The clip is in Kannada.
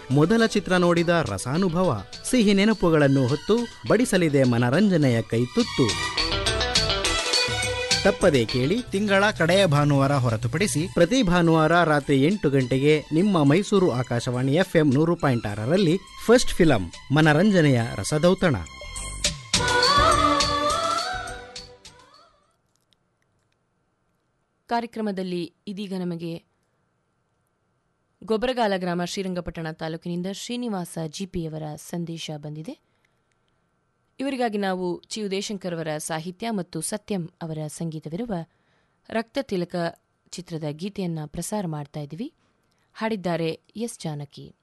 ಮೊದಲ ಚಿತ್ರ ನೋಡಿದ ರಸಾನುಭವ ಸಿಹಿ ನೆನಪುಗಳನ್ನು ಹೊತ್ತು ಬಡಿಸಲಿದೆ ಮನರಂಜನೆಯ ಕೈತುತ್ತು ತಪ್ಪದೆ ಕೇಳಿ ತಿಂಗಳ ಕಡೆಯ ಭಾನುವಾರ ಹೊರತುಪಡಿಸಿ ಪ್ರತಿ ಭಾನುವಾರ ರಾತ್ರಿ ಎಂಟು ಗಂಟೆಗೆ ನಿಮ್ಮ ಮೈಸೂರು ಆಕಾಶವಾಣಿ ಎಫ್ಎಂ ನೂರು ಪಾಯಿಂಟ್ ಆರರಲ್ಲಿ ಫಸ್ಟ್ ಫಿಲಂ ಮನರಂಜನೆಯ ರಸದೌತಣ ಕಾರ್ಯಕ್ರಮದಲ್ಲಿ ಇದೀಗ ನಮಗೆ ಗೊಬ್ಬರಗಾಲ ಗ್ರಾಮ ಶ್ರೀರಂಗಪಟ್ಟಣ ತಾಲೂಕಿನಿಂದ ಶ್ರೀನಿವಾಸ ಜಿಪಿಯವರ ಸಂದೇಶ ಬಂದಿದೆ ಇವರಿಗಾಗಿ ನಾವು ಚಿ ಉದಯಶಂಕರ್ ಅವರ ಸಾಹಿತ್ಯ ಮತ್ತು ಸತ್ಯಂ ಅವರ ಸಂಗೀತವಿರುವ ರಕ್ತ ತಿಲಕ ಚಿತ್ರದ ಗೀತೆಯನ್ನು ಪ್ರಸಾರ ಮಾಡ್ತಾ ಇದ್ದೀವಿ ಹಾಡಿದ್ದಾರೆ ಎಸ್ ಜಾನಕಿ